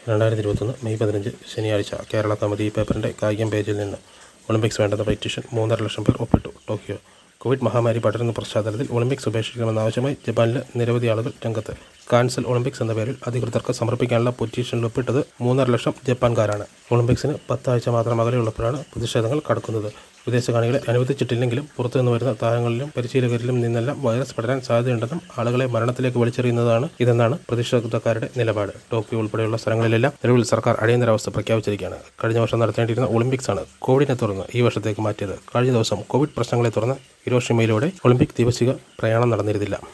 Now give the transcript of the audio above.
രണ്ടായിരത്തി ഇരുപത്തൊന്ന് മെയ് പതിനഞ്ച് ശനിയാഴ്ച കേരള കൗമുദി പേപ്പറിൻ്റെ കായികം പേജിൽ നിന്ന് ഒളിമ്പിക്സ് വേണ്ടെന്ന പെറ്റീഷൻ മൂന്നര ലക്ഷം പേർ ഒപ്പിട്ടു ടോക്കിയോ കോവിഡ് മഹാമാരി പടരുന്ന പശ്ചാത്തലത്തിൽ ഒളിമ്പിക്സ് ഉപേക്ഷിക്കണമെന്നാവശ്യമായി ജപ്പാനിലെ നിരവധി ആളുകൾ രംഗത്ത് കാൻസൽ ഒളിമ്പിക്സ് എന്ന പേരിൽ അധികൃതർക്ക് സമർപ്പിക്കാനുള്ള പെറ്റീഷനിൽ ഒപ്പിട്ടത് മൂന്നര ലക്ഷം ജപ്പാൻകാരാണ് ഒളിമ്പിക്സിന് പത്താഴ്ച മാത്രം അകലെയുള്ളപ്പോഴാണ് പ്രതിഷേധങ്ങൾ കടക്കുന്നത് വിദേശ കാണികളെ അനുവദിച്ചിട്ടില്ലെങ്കിലും പുറത്തുനിന്ന് വരുന്ന താരങ്ങളിലും പരിശീലകരിലും നിന്നെല്ലാം വൈറസ് പടരാൻ സാധ്യതയുണ്ടെന്നും ആളുകളെ മരണത്തിലേക്ക് വലിച്ചെറിയുന്നതാണ് ഇതെന്നാണ് പ്രതിഷേധക്കാരുടെ നിലപാട് ടോക്കിയോ ഉൾപ്പെടെയുള്ള സ്ഥലങ്ങളിലെല്ലാം നിലവിൽ സർക്കാർ അടിയന്തരാവസ്ഥ പ്രഖ്യാപിച്ചിരിക്കുകയാണ് കഴിഞ്ഞ വർഷം നടത്തേണ്ടിയിരുന്ന ഒളിമ്പിക്സാണ് കോവിഡിനെ തുടർന്ന് ഈ വർഷത്തേക്ക് മാറ്റിയത് കഴിഞ്ഞ ദിവസം കോവിഡ് പ്രശ്നങ്ങളെ തുടർന്ന് ഹിരോഷിമയിലൂടെ ഒളിമ്പിക് ദിവസിക പ്രയാണം നടന്നിരുന്നില്ല